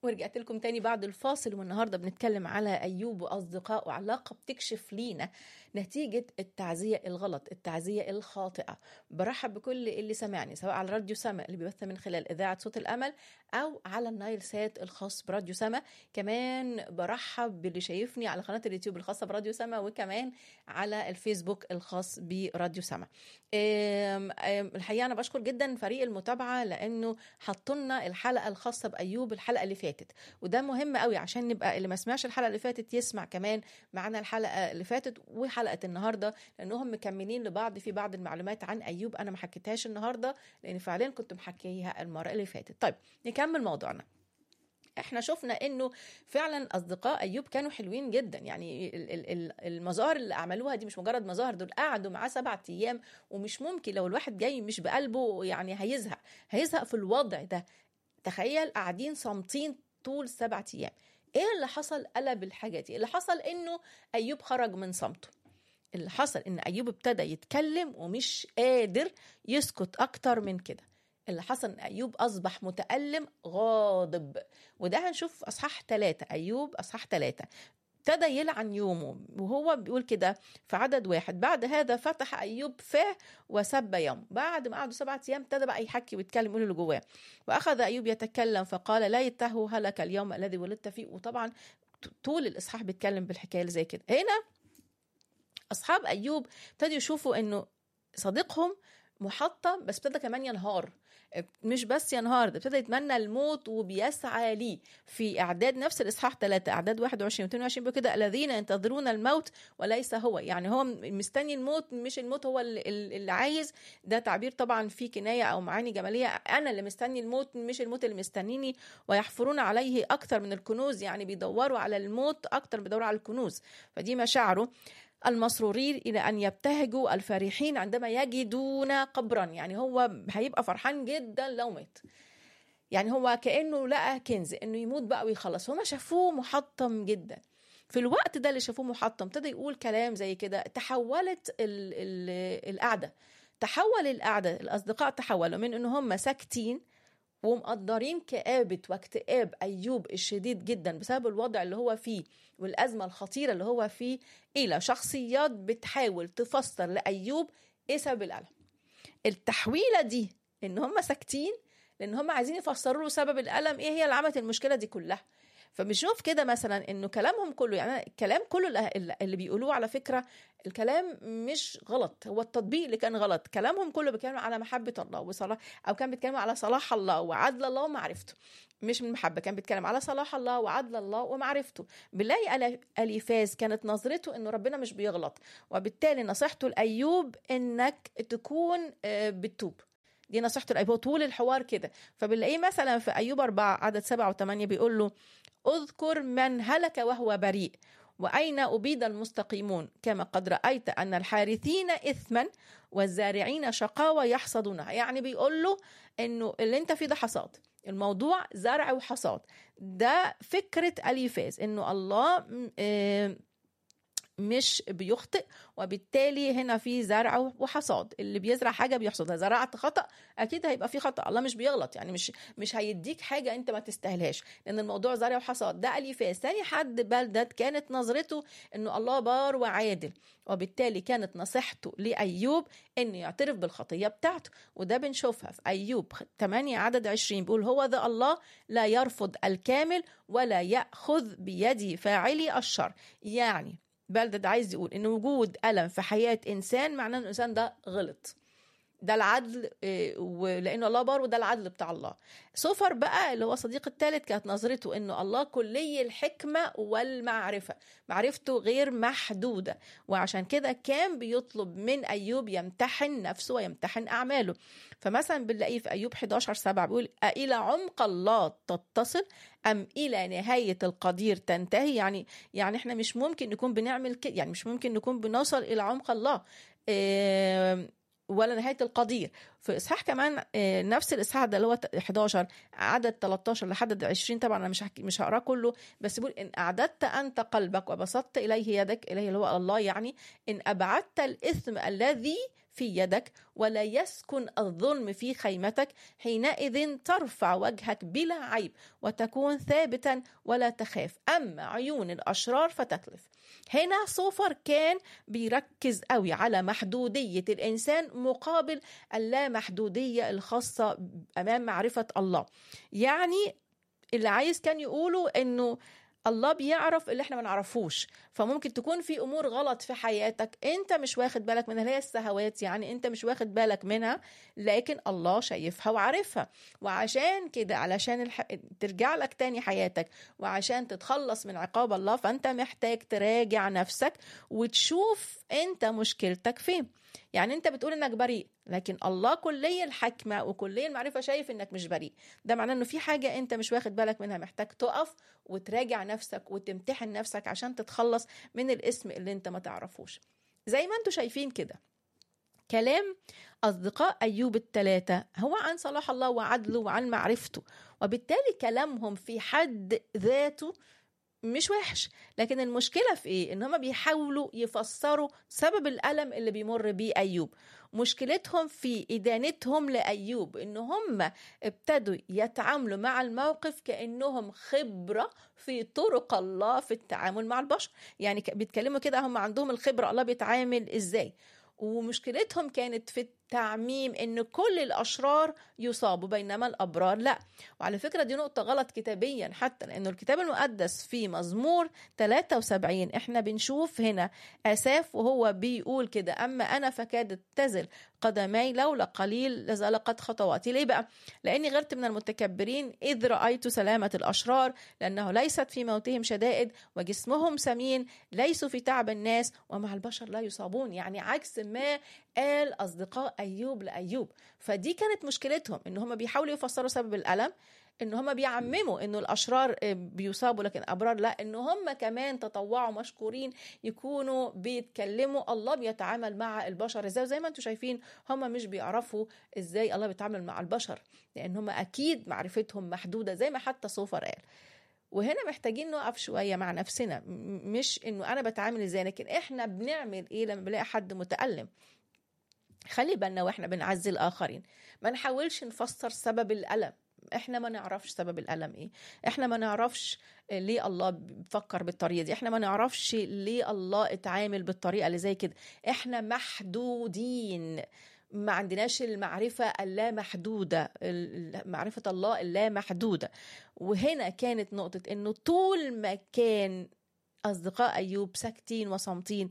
ورجعت لكم تاني بعد الفاصل والنهارده بنتكلم على ايوب واصدقائه علاقه بتكشف لينا نتيجه التعزيه الغلط التعزيه الخاطئه برحب بكل اللي سمعني سواء على راديو سما اللي بيبث من خلال اذاعه صوت الامل او على النايل سات الخاص براديو سما كمان برحب باللي شايفني على قناه اليوتيوب الخاصه براديو سما وكمان على الفيسبوك الخاص براديو سما الحقيقه انا بشكر جدا فريق المتابعه لانه حطوا لنا الحلقه الخاصه بايوب الحلقه اللي فاتت وده مهم قوي عشان نبقى اللي ما سمعش الحلقه اللي فاتت يسمع كمان معنا الحلقه اللي فاتت وحلقه النهارده لانهم مكملين لبعض في بعض المعلومات عن ايوب انا ما حكيتهاش النهارده لان فعليا كنت محكيها المره اللي فاتت طيب نكمل موضوعنا احنا شفنا انه فعلا اصدقاء ايوب كانوا حلوين جدا يعني المظاهر اللي عملوها دي مش مجرد مظاهر دول قعدوا معاه سبعة ايام ومش ممكن لو الواحد جاي مش بقلبه يعني هيزهق هيزهق في الوضع ده تخيل قاعدين صامتين طول سبعة ايام ايه اللي حصل قلب الحاجه دي اللي حصل انه ايوب خرج من صمته اللي حصل ان ايوب ابتدى يتكلم ومش قادر يسكت اكتر من كده اللي حصل ان ايوب اصبح متالم غاضب وده هنشوف في اصحاح ثلاثة ايوب اصحاح ثلاثة ابتدى يلعن يومه وهو بيقول كده في عدد واحد بعد هذا فتح ايوب فاه وسب يوم بعد ما قعدوا سبعة ايام ابتدى بقى يحكي ويتكلم يقول اللي جواه واخذ ايوب يتكلم فقال لا يته هلك اليوم الذي ولدت فيه وطبعا طول الاصحاح بيتكلم بالحكايه اللي زي كده هنا اصحاب ايوب ابتدوا يشوفوا انه صديقهم محطم بس ابتدى كمان ينهار مش بس ينهار ده ابتدى يتمنى الموت وبيسعى ليه في اعداد نفس الاصحاح 3 اعداد 21 و 22 بيقول كده الذين ينتظرون الموت وليس هو يعني هو مستني الموت مش الموت هو اللي, اللي عايز ده تعبير طبعا فيه كنايه او معاني جماليه انا اللي مستني الموت مش الموت اللي مستنيني ويحفرون عليه اكتر من الكنوز يعني بيدوروا على الموت اكتر بيدوروا على الكنوز فدي مشاعره المسرورين إلى أن يبتهجوا الفرحين عندما يجدون قبرا يعني هو هيبقى فرحان جدا لو مات يعني هو كأنه لقى كنز إنه يموت بقى ويخلص هما شافوه محطم جدا في الوقت ده اللي شافوه محطم ابتدى يقول كلام زي كده تحولت ال ال القعدة تحول القعدة الأصدقاء تحولوا من إن هم ساكتين ومقدرين كآبة واكتئاب أيوب الشديد جدا بسبب الوضع اللي هو فيه والأزمة الخطيرة اللي هو فيه إلى شخصيات بتحاول تفسر لأيوب إيه سبب الألم التحويلة دي إن هم ساكتين لأن هم عايزين يفسروا له سبب الألم إيه هي اللي عملت المشكلة دي كلها فبنشوف كده مثلا انه كلامهم كله يعني الكلام كله اللي بيقولوه على فكره الكلام مش غلط هو التطبيق اللي كان غلط كلامهم كله بيتكلموا على محبه الله وصلاح او كان بيتكلموا على صلاح الله وعدل الله ومعرفته مش من محبه كان بيتكلم على صلاح الله وعدل الله ومعرفته بنلاقي اليفاز كانت نظرته انه ربنا مش بيغلط وبالتالي نصيحته لايوب انك تكون بتوب دي نصيحته لأيوب طول الحوار كده فبنلاقيه مثلا في أيوب أربعة عدد سبعة وثمانية بيقول له اذكر من هلك وهو بريء وأين أبيد المستقيمون كما قد رأيت أن الحارثين إثما والزارعين شقاوة يحصدونها يعني بيقول له أنه اللي أنت فيه ده حصاد الموضوع زرع وحصاد ده فكرة أليفاز أنه الله مش بيخطئ وبالتالي هنا في زرع وحصاد اللي بيزرع حاجه بيحصدها زرعت خطا اكيد هيبقى في خطا الله مش بيغلط يعني مش مش هيديك حاجه انت ما تستاهلهاش لان الموضوع زرع وحصاد ده اليفاس ثاني حد بلدت كانت نظرته انه الله بار وعادل وبالتالي كانت نصيحته لايوب انه يعترف بالخطيه بتاعته وده بنشوفها في ايوب 8 عدد 20 بيقول هو ذا الله لا يرفض الكامل ولا ياخذ بيد فاعلي الشر يعني بلدد عايز يقول ان وجود الم في حياه انسان معناه ان الانسان ده غلط ده العدل ولان الله بار وده العدل بتاع الله سفر بقى اللي هو صديق الثالث كانت نظرته انه الله كلي الحكمه والمعرفه معرفته غير محدوده وعشان كده كان بيطلب من ايوب يمتحن نفسه ويمتحن اعماله فمثلا بنلاقيه في ايوب 11 7 بيقول الى عمق الله تتصل ام الى نهايه القدير تنتهي يعني يعني احنا مش ممكن نكون بنعمل كده يعني مش ممكن نكون بنوصل الى عمق الله إيه ولا نهايه القدير في اصحاح كمان نفس الاصحاح ده اللي هو 11 عدد 13 لحد 20 طبعا انا مش مش هقراه كله بس بيقول ان اعددت انت قلبك وبسطت اليه يدك اليه اللي هو الله يعني ان ابعدت الاثم الذي في يدك ولا يسكن الظلم في خيمتك حينئذ ترفع وجهك بلا عيب وتكون ثابتا ولا تخاف أما عيون الأشرار فتتلف هنا صوفر كان بيركز قوي على محدودية الإنسان مقابل اللامحدودية الخاصة أمام معرفة الله يعني اللي عايز كان يقوله إنه الله بيعرف اللي احنا ما نعرفوش فممكن تكون في امور غلط في حياتك انت مش واخد بالك منها اللي هي السهوات يعني انت مش واخد بالك منها لكن الله شايفها وعارفها وعشان كده علشان الح... ترجع لك تاني حياتك وعشان تتخلص من عقاب الله فانت محتاج تراجع نفسك وتشوف انت مشكلتك فين يعني انت بتقول انك بريء لكن الله كلي الحكمة وكلي المعرفة شايف انك مش بريء ده معناه انه في حاجة انت مش واخد بالك منها محتاج تقف وتراجع نفسك وتمتحن نفسك عشان تتخلص من الاسم اللي انت ما تعرفوش زي ما انتوا شايفين كده كلام أصدقاء أيوب الثلاثة هو عن صلاح الله وعدله وعن معرفته وبالتالي كلامهم في حد ذاته مش وحش لكن المشكله في ايه ان هم بيحاولوا يفسروا سبب الالم اللي بيمر بيه ايوب مشكلتهم في ادانتهم لايوب ان هم ابتدوا يتعاملوا مع الموقف كانهم خبره في طرق الله في التعامل مع البشر يعني بيتكلموا كده هم عندهم الخبره الله بيتعامل ازاي ومشكلتهم كانت في التعميم ان كل الاشرار يصابوا بينما الابرار لا وعلى فكره دي نقطه غلط كتابيا حتى لانه الكتاب المقدس في مزمور 73 احنا بنشوف هنا اساف وهو بيقول كده اما انا فكادت تزل قدمي لولا قليل لزلقت خطواتي ليه بقى لاني غرت من المتكبرين اذ رايت سلامه الاشرار لانه ليست في موتهم شدائد وجسمهم سمين ليسوا في تعب الناس ومع البشر لا يصابون يعني عكس ما قال اصدقاء ايوب لايوب فدي كانت مشكلتهم ان هم بيحاولوا يفسروا سبب الالم ان هم بيعمموا انه الاشرار بيصابوا لكن ابرار لا ان هم كمان تطوعوا مشكورين يكونوا بيتكلموا الله بيتعامل مع البشر ازاي زي ما انتم شايفين هم مش بيعرفوا ازاي الله بيتعامل مع البشر لان هم اكيد معرفتهم محدوده زي ما حتى صوفر قال وهنا محتاجين نقف شويه مع نفسنا مش انه انا بتعامل ازاي لكن احنا بنعمل ايه لما بنلاقي حد متالم خلي بالنا واحنا بنعزي الاخرين ما نحاولش نفسر سبب الالم احنا ما نعرفش سبب الالم ايه احنا ما نعرفش ليه الله بيفكر بالطريقه دي احنا ما نعرفش ليه الله اتعامل بالطريقه اللي زي كده احنا محدودين ما عندناش المعرفة اللامحدودة معرفة الله اللامحدودة وهنا كانت نقطة انه طول ما كان أصدقاء أيوب ساكتين وصامتين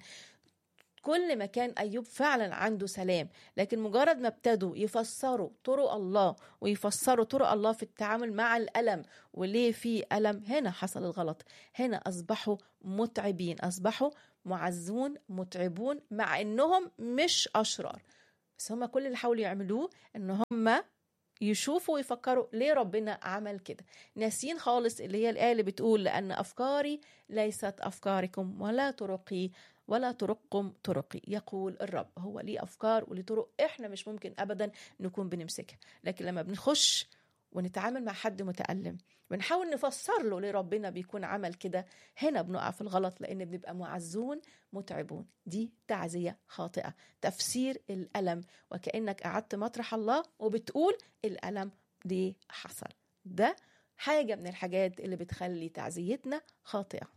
كل ما كان أيوب فعلا عنده سلام لكن مجرد ما ابتدوا يفسروا طرق الله ويفسروا طرق الله في التعامل مع الألم وليه في ألم هنا حصل الغلط هنا أصبحوا متعبين أصبحوا معزون متعبون مع أنهم مش أشرار بس هم كل اللي حاولوا يعملوه ان هم يشوفوا ويفكروا ليه ربنا عمل كده ناسين خالص اللي هي الآية اللي بتقول لأن أفكاري ليست أفكاركم ولا طرقي ولا طرقكم طرقي يقول الرب هو ليه أفكار وليه طرق إحنا مش ممكن أبدا نكون بنمسكها لكن لما بنخش ونتعامل مع حد متألم بنحاول نفسر له ليه ربنا بيكون عمل كده هنا بنقع في الغلط لأن بنبقى معزون متعبون دي تعزية خاطئة تفسير الألم وكأنك قعدت مطرح الله وبتقول الألم ليه حصل ده حاجة من الحاجات اللي بتخلي تعزيتنا خاطئة